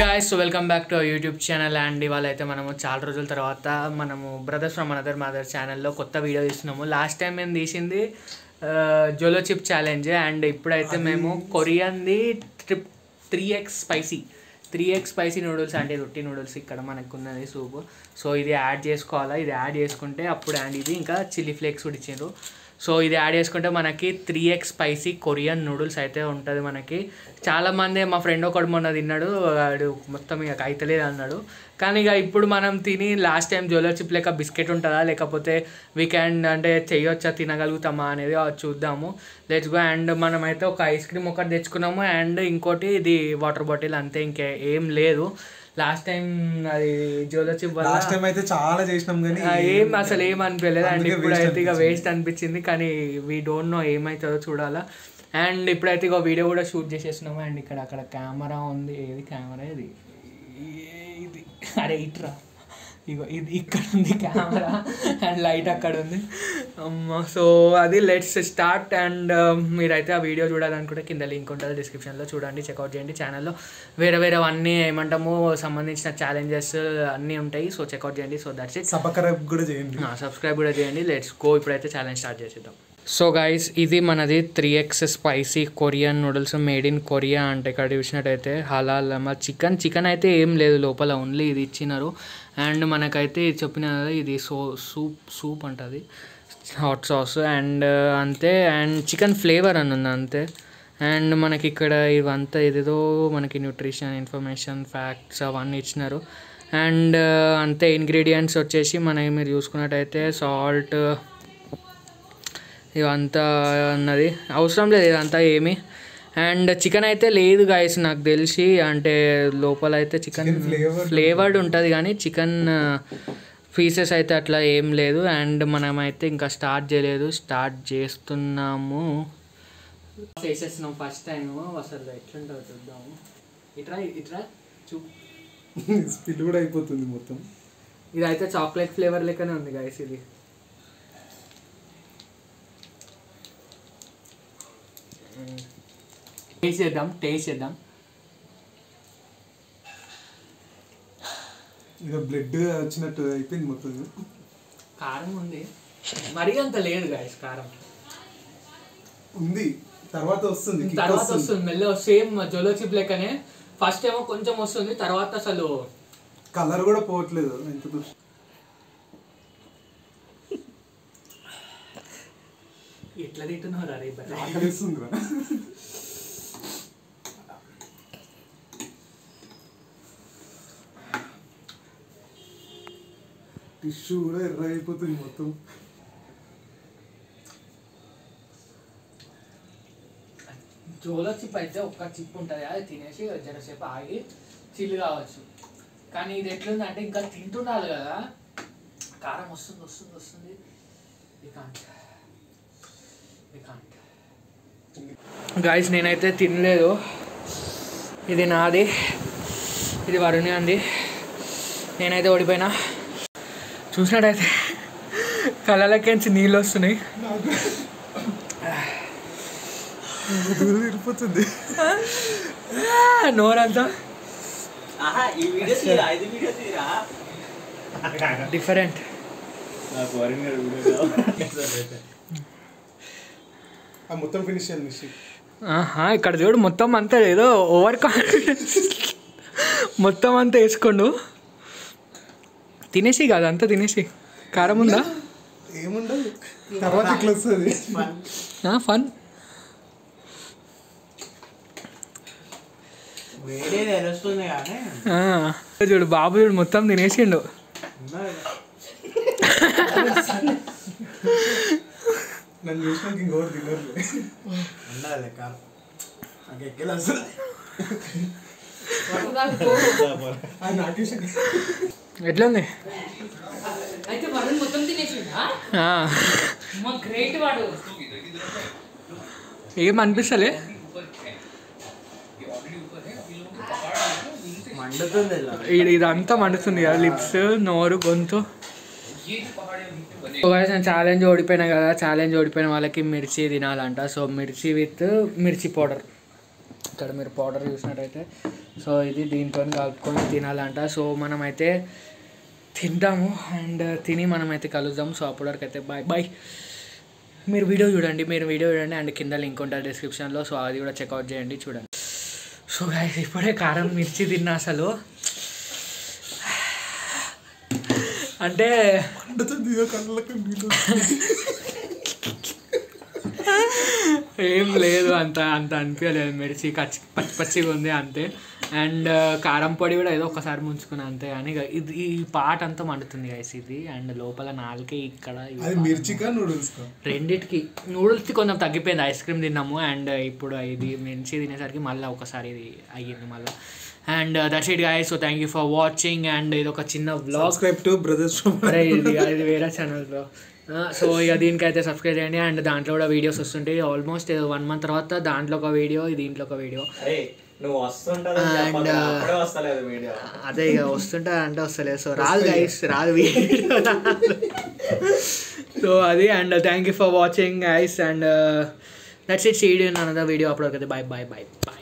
Guys so welcome back to YouTube channel and ఇవాళ అయితే మనము చాలా రోజుల తర్వాత మనము బ్రదర్స్ ఫ్రమ్ అనదర్ మదర్ ఛానల్లో కొత్త వీడియో తీస్తున్నాము లాస్ట్ టైం మేము తీసింది జోలో చిప్ ఛాలెంజ్ అండ్ ఇప్పుడైతే మేము కొరియాన్ది trip three X spicy three X spicy noodles అంటే రొట్టి నూడిల్స్ ఇక్కడ మనకు ఉన్నది సూప్ సో ఇది యాడ్ చేసుకోవాలా ఇది యాడ్ చేసుకుంటే అప్పుడు అండ్ ఇది ఇంకా చిల్లీ ఫ్లేక్స్ కూడా ఇచ్చిండ్రు సో ఇది యాడ్ చేసుకుంటే మనకి three X spicy Korean noodles అయితే ఉంటుంది మనకి చాలామంది మా ఫ్రెండ్ ఒకడు మొన్న తిన్నాడు వాడు మొత్తం ఇక అయితలేదు అన్నాడు కానీ ఇక ఇప్పుడు మనం తిని లాస్ట్ టైం జ్యువెలర్ చిప్ లెక్క బిస్కెట్ ఉంటుందా లేకపోతే వీకెండ్ అంటే చేయొచ్చా తినగలుగుతామా అనేది ఆ చూద్దాము లెట్స్ గో అండ్ మనమైతే ఒక ఐస్ క్రీమ్ ఒకటి తెచ్చుకున్నాము అండ్ ఇంకోటి ఇది వాటర్ బాటిల్ అంతే ఇంకే ఏం లేదు లాస్ట్ టైం అది జ్యువెలర్ చిప్ వల్ల లాస్ట్ టైం అయితే చాలా చేసినాం కానీ ఆ, ఏం అసలు ఏం అనిపించలేదు అండ్ అందుకే ఇప్పుడు waste అయితే ఇక వేస్ట్ అనిపించింది కానీ వీ డోంట్ నో ఏమవుతుందో చూడాలా అండ్ ఇప్పుడైతే ఇక వీడియో కూడా షూట్ చేసేస్తున్నాము అండ్ ఇక్కడ అక్కడ కెమెరా ఉంది ఏది కెమెరా ఇది ఏ- ఇది అరే ఇట్రా ఇగో ఇది ఇక్కడ ఉంది కెమెరా అండ్ లైట్ అక్కడ ఉంది అమ్మ సో అది లెట్స్ స్టార్ట్ అండ్ మీరైతే ఆ వీడియో చూడాలనుకుంటే కింద లింక్ ఉంటుంది డిస్క్రిప్షన్లో చూడండి చెక్అవుట్ చేయండి ఛానల్లో వేరే వేరే అన్నీ ఏమంటాము సంబంధించిన ఛాలెంజెస్ అన్నీ ఉంటాయి సో చెక్అవుట్ చేయండి సో దట్స్ ఇట్ సబకరబ్ కూడా చేయండి సబ్స్క్రైబ్ కూడా చేయండి లెట్స్ గో ఇప్పుడైతే ఛాలెంజ్ స్టార్ట్ చేసేద్దాం సో గైస్ ఇది మనది three X spicy Korean noodles made in Korea అంటే ఇక్కడ చూసినట్టయితే హలాల్ మా చికెన్ చికెన్ అయితే ఏం లేదు లోపల ఓన్లీ ఇది ఇచ్చినారు అండ్ మనకైతే ఇది చెప్పిన కదా ఇది సో సూప్ సూప్ అంటది హాట్ సాస్ అండ్ అంతే అండ్ చికెన్ ఫ్లేవర్ అని ఉంది అంతే అండ్ మనకి ఇక్కడ ఇవంతా ఏదేదో మనకి న్యూట్రిషన్ ఇన్ఫర్మేషన్ ఫ్యాక్ట్స్ అవన్నీ ఇచ్చినారు అండ్ అంతే ఇంగ్రీడియంట్స్ వచ్చేసి మనకి మీరు చూసుకున్నట్టయితే సాల్ట్ ఇవంతా అన్నది అవసరం లేదు ఇదంతా ఏమి అండ్ చికెన్ అయితే లేదు గాయస్ నాకు తెలిసి అంటే లోపల అయితే చికెన్ Chicken flavored ఫ్లేవర్డ్ ఉంటుంది కానీ చికెన్ పీసెస్ అయితే అట్లా ఏం లేదు అండ్ మనమైతే ఇంకా స్టార్ట్ చేయలేదు స్టార్ట్ చేస్తున్నాము చేసేస్తున్నాం ఫస్ట్ టైం అసలు ఎట్లుంటుందో చూద్దాము ఇట్రా ఇట్రా చూ స్పిల్ కూడా అయిపోతుంది మొత్తం ఇదైతే చాక్లెట్ ఫ్లేవర్ లెక్కనే ఉంది గాయస్ ఇది టేస్ట్ చేద్దాం టేస్ట్ చేద్దాం ఇక బ్లడ్ వచ్చినట్టు అయిపోయింది మొత్తం కారం ఉంది మరీ అంత లేదు గాయస్ కారం ఉంది తర్వాత వస్తుంది kick తర్వాత వస్తుంది. వస్తుంది మెల్ల సేమ్ జొలో చిప్ లెక్కనే ఫస్ట్ ఏమో కొంచెం వస్తుంది తర్వాత అసలు కలర్ కూడా పోవట్లేదు ఎంత దూరం ఎట్లా తింటున్నారు అరే ఆకలిస్తుంది టిష్యూ కూడా ఎర్ర అయిపోతుంది మొత్తం జోలో చిప్ అయితే ఒక్క చిప్ ఉంటుంది అది తినేసి జరసేపు ఆగి చిల్లు కావచ్చు కానీ ఇది ఎట్లుందంటే ఇంకా తింటుండాలి కదా కారం వస్తుంది వస్తుంది వస్తుంది గాయస్ నేనైతే తినలేదు ఇది నాది ఇది వరుణి అంది నేనైతే ఓడిపోయినా చూసినట్టయితే కళ్ళలకేంచి నీళ్ళు వస్తున్నాయి దూరం ఇరిపోతుంది నోరంతా ఆహా, ఈ వీడియో తీరా ఇది వీడియో తీరా డిఫరెంట్ నాకు వరంగల్ వీడియో ఆ మొత్తం ఫినిష్ చేయాలి నిషి ఆహా ఇక్కడ చూడు మొత్తం అంతా ఏదో ఓవర్ కాన్ఫిడెన్స్ మొత్తం అంతా వేసుకోండు తినేసి కాదు అంతా తినేసి కారం ఉందా ఏముండదు తర్వాత ఇట్లా వస్తుంది ఫన్ వేరే తెలుస్తుంది కానీ చూడు బాబు చూడు మొత్తం తినేసిండు నన్ను చూసినాక ఇంకోటి తినరు ఉండాలి కాదు నాకు ఎక్కేలా వస్తుంది అది నాకు చూసాక ఎట్లుంది అయితే వరుణ్ మొత్తం తినేసిండా ఆ, మా గ్రేట్ వాడు ఏం అనిపిస్తలే మండుతుంది ఇలా ఇది ఇదంతా మండుతుంది కదా లిప్స్ నోరు గొంతు నేను ఛాలెంజ్ ఓడిపోయినా కదా ఛాలెంజ్ ఓడిపోయిన వాళ్ళకి మిర్చి తినాలంట సో మిర్చి విత్ మిర్చి పౌడర్ ఇక్కడ మీరు పౌడర్ చూసినట్టయితే సో ఇది దీంతో కలుపుకొని తినాలంట సో మనమైతే తింటాము అండ్ తిని మనమైతే కలుద్దాం సో అప్పటి వరకు అయితే బాయ్ బాయ్ మీరు వీడియో చూడండి మీరు వీడియో చూడండి అండ్ కింద లింక్ ఉంటుంది డిస్క్రిప్షన్లో సో అది కూడా చెక్అవుట్ చేయండి చూడండి సో గైస్ ఇప్పుడే కారం మిర్చి తిన్నా అసలు అంటే అంటుతుంది ఇదో కళ్ళకి నీళ్ళు వస్తున్నాయి. ఏం లేదు అంత అంత అనిపించలేదు మిర్చి కచ్చి పచ్చి పచ్చిగా ఉంది అంతే అండ్ కారం పొడి కూడా ఏదో ఒకసారి ముంచుకున్నా అంతే కానీ ఇక ఇది ఈ పాట అంతా మండుతుంది గైస్ ఇది అండ్ లోపల నాలుకే ఇక్కడ ఈ అది part మిర్చికా నూడిల్స్ కా రెండిటికి నూడిల్స్కి కొంచెం తగ్గిపోయింది ఐస్ క్రీమ్ తిన్నాము అండ్ ఇప్పుడు ఇది మించి తినేసరికి మళ్ళీ ఒకసారి ఇది అయ్యింది మళ్ళీ and that's it guys so thank you for watching and ఇది ఒక చిన్న vlog subscribe to brothers from అరే ఇది ఇది వేరే ఛానల్ బ్రో సో ఇక దీనికైతే సబ్స్క్రైబ్ చేయండి అండ్ దాంట్లో కూడా వీడియోస్ వస్తుంటాయి ఆల్మోస్ట్ వన్ మంత్ తర్వాత దాంట్లో ఒక వీడియో దీంట్లో ఒక వీడియో అరే నువ్వు వస్తుంటది And, uh, అప్పుడే వస్తలేదు వీడియో అదే ఇక వస్తుంటా అంటే వస్తలేదు సో రాదు గైస్ రాదు వీడియో సో అది and thank you for watching guys and that's it see in another video అప్పుడు బాయ్ బాయ్ బాయ్ బాయ్